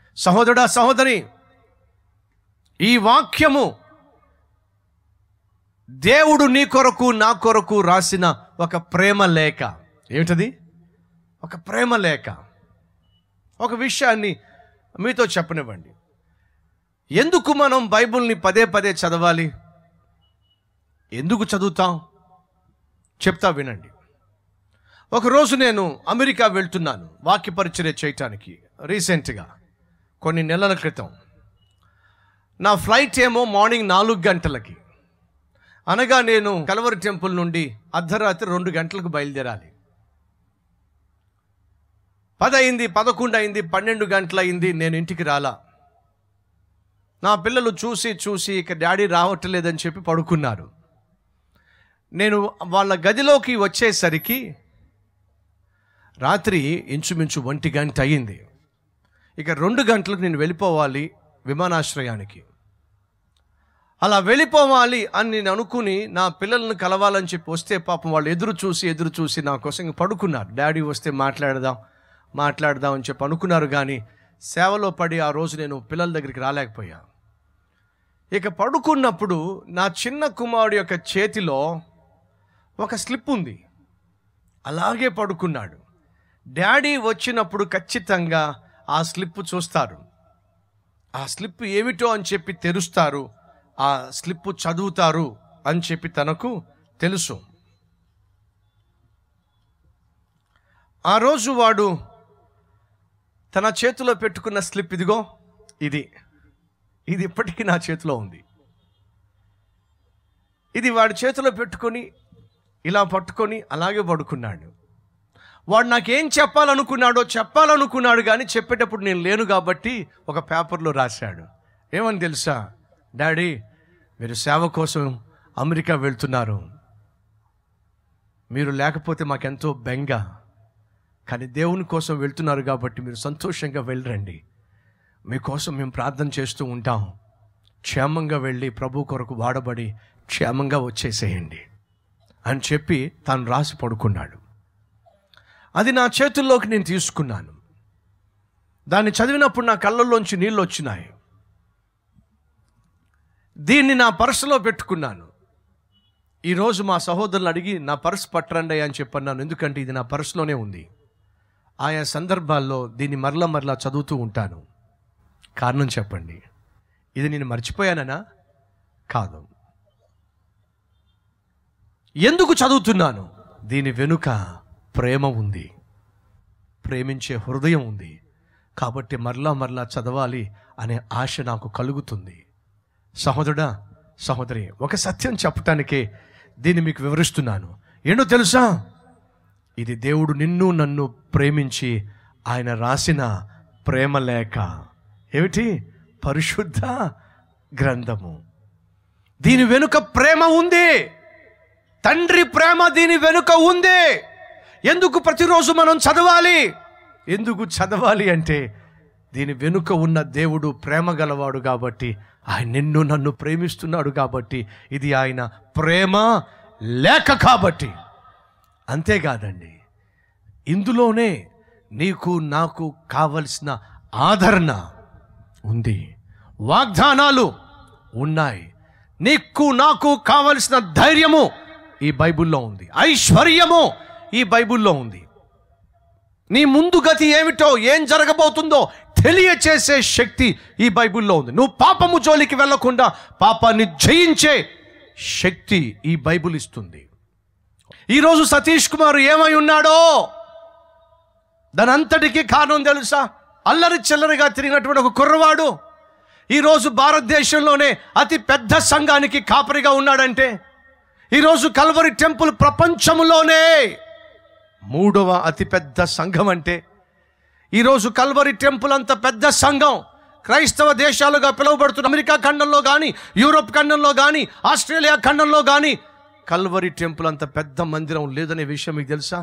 సహోదరుడా సహోదరి ఈ వాక్యము దేవుడు నీ కొరకు నా కొరకు రాసిన ఒక ప్రేమ లేఖ ఏమిటది ఒక ప్రేమ లేఖ ఒక విషయాన్ని మీతో చెప్పనివ్వండి ఎందుకు మనం బైబిల్ని పదే పదే చదవాలి ఎందుకు చదువుతాం చెప్తా వినండి ఒకరోజు నేను అమెరికా వెళ్తున్నాను వాక్య పరిచర్య చేయటానికి రీసెంట్గా కొన్ని నెలల క్రితం నా ఫ్లైట్ ఏమో మార్నింగ్ నాలుగు గంటలకి అనగా నేను కలవరి టెంపుల్ నుండి అర్ధరాత్రి రెండు గంటలకు బయలుదేరాలి పది అయింది పదకొండు అయింది పన్నెండు గంటలు అయింది నేను ఇంటికి రాలా నా పిల్లలు చూసి చూసి ఇక డాడీ రావట్లేదని చెప్పి పడుకున్నారు నేను వాళ్ళ గదిలోకి వచ్చేసరికి రాత్రి ఇంచుమించు ఒంటి గంట అయ్యింది ఇక రెండు గంటలకు నేను వెళ్ళిపోవాలి విమానాశ్రయానికి అలా వెళ్ళిపోవాలి అని నేను అనుకుని నా పిల్లల్ని కలవాలని చెప్పి వస్తే పాపం వాళ్ళు ఎదురు చూసి ఎదురు చూసి నా కోసం ఇంక పడుకున్నారు డాడీ వస్తే మాట్లాడదాం మాట్లాడదాం అని చెప్పి అనుకున్నారు కానీ సేవలో పడి ఆ రోజు నేను పిల్లల దగ్గరికి రాలేకపోయా ఇక పడుకున్నప్పుడు నా చిన్న కుమారుడు యొక్క చేతిలో ఒక స్లిప్ ఉంది అలాగే పడుకున్నాడు డాడీ వచ్చినప్పుడు ఖచ్చితంగా ఆ స్లిప్ చూస్తారు ఆ స్లిప్ ఏమిటో అని చెప్పి తెరుస్తారు ఆ స్లిప్ చదువుతారు అని చెప్పి తనకు తెలుసు ఆ రోజు వాడు తన చేతిలో పెట్టుకున్న స్లిప్ ఇదిగో ఇది ఇది ఇప్పటికీ నా చేతిలో ఉంది ఇది వాడి చేతిలో పెట్టుకొని ఇలా పట్టుకొని అలాగే పడుకున్నాడు వాడు నాకేం చెప్పాలనుకున్నాడో చెప్పాలనుకున్నాడు కానీ చెప్పేటప్పుడు నేను లేను కాబట్టి ఒక పేపర్లో రాశాడు ఏమని తెలుసా డాడీ మీరు సేవ కోసం అమెరికా వెళ్తున్నారు మీరు లేకపోతే మాకెంతో బెంగ కానీ దేవుని కోసం వెళ్తున్నారు కాబట్టి మీరు సంతోషంగా వెళ్ళరండి మీకోసం మేము ప్రార్థన చేస్తూ ఉంటాం క్షేమంగా వెళ్ళి ప్రభు కొరకు వాడబడి క్షేమంగా వచ్చేసేయండి అని చెప్పి తాను రాసి పడుకున్నాడు అది నా చేతుల్లోకి నేను తీసుకున్నాను దాన్ని చదివినప్పుడు నా కళ్ళల్లోంచి నీళ్ళు వచ్చినాయి దీన్ని నా పర్సులో పెట్టుకున్నాను ఈరోజు మా సహోదరులు అడిగి నా పర్స్ పట్టరండి అని చెప్పన్నాను ఎందుకంటే ఇది నా పర్సులోనే ఉంది ఆయా సందర్భాల్లో దీన్ని మరలా మరలా చదువుతూ ఉంటాను కారణం చెప్పండి ఇది నేను మర్చిపోయాననా కాదు ఎందుకు చదువుతున్నాను దీని వెనుక ప్రేమ ఉంది ప్రేమించే హృదయం ఉంది కాబట్టి మరలా మరలా చదవాలి అనే ఆశ నాకు కలుగుతుంది సహోదరుడా సహోదరి ఒక సత్యం చెప్పటానికే దీన్ని మీకు వివరిస్తున్నాను ఏంటో తెలుసా ఇది దేవుడు నిన్ను నన్ను ప్రేమించి ఆయన రాసిన ప్రేమ లేఖ ఏమిటి పరిశుద్ధ గ్రంథము దీని వెనుక ప్రేమ ఉంది తండ్రి ప్రేమ దీని వెనుక ఉంది ఎందుకు ప్రతిరోజు మనం చదవాలి ఎందుకు చదవాలి అంటే దీని వెనుక ఉన్న దేవుడు ప్రేమ గలవాడు కాబట్టి ఆయన నిన్ను నన్ను ప్రేమిస్తున్నాడు కాబట్టి ఇది ఆయన ప్రేమ లేక కాబట్టి అంతేకాదండి ఇందులోనే నీకు నాకు కావలసిన ఆదరణ ఉంది వాగ్దానాలు ఉన్నాయి నీకు నాకు కావలసిన ధైర్యము ఈ బైబిల్లో ఉంది ఐశ్వర్యము ఈ బైబిల్లో ఉంది నీ ముందు గతి ఏమిటో ఏం జరగబోతుందో తెలియచేసే శక్తి ఈ బైబిల్లో ఉంది నువ్వు పాపము జోలికి వెళ్లకుండా పాపాన్ని జయించే శక్తి ఈ బైబిల్ ఇస్తుంది ఈరోజు సతీష్ కుమార్ ఏమై ఉన్నాడో దాని అంతటికీ కారణం తెలుసా అల్లరి చిల్లరిగా తిరిగినటువంటి ఒక కుర్రవాడు ఈరోజు భారతదేశంలోనే అతి పెద్ద సంఘానికి కాపరిగా ఉన్నాడంటే ఈరోజు కల్వరి టెంపుల్ ప్రపంచంలోనే మూడవ అతిపెద్ద సంఘం అంటే ఈరోజు కల్వరి టెంపుల్ అంత పెద్ద సంఘం క్రైస్తవ దేశాలుగా పిలువబడుతున్న అమెరికా ఖండంలో కానీ యూరోప్ ఖండంలో కానీ ఆస్ట్రేలియా ఖండంలో కానీ కల్వరి టెంపుల్ అంత పెద్ద మందిరం లేదనే విషయం మీకు తెలుసా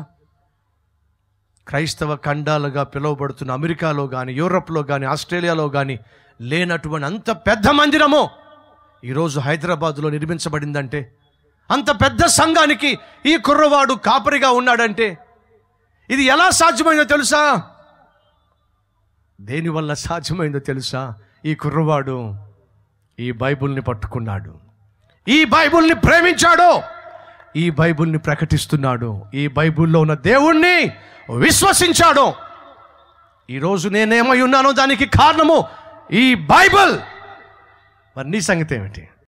క్రైస్తవ ఖండాలుగా పిలువబడుతున్న అమెరికాలో కానీ యూరోప్లో కానీ ఆస్ట్రేలియాలో కానీ లేనటువంటి అంత పెద్ద మందిరము ఈరోజు హైదరాబాదులో నిర్మించబడిందంటే అంత పెద్ద సంఘానికి ఈ కుర్రవాడు కాపరిగా ఉన్నాడంటే ఇది ఎలా సాధ్యమైందో తెలుసా దేనివల్ల సాధ్యమైందో తెలుసా ఈ కుర్రవాడు ఈ బైబిల్ని పట్టుకున్నాడు ఈ బైబిల్ని ప్రేమించాడు ఈ బైబిల్ని ప్రకటిస్తున్నాడు ఈ బైబిల్లో ఉన్న దేవుణ్ణి విశ్వసించాడు ఈరోజు నేనేమై ఉన్నానో దానికి కారణము ఈ బైబిల్ మరి నీ సంగతి ఏమిటి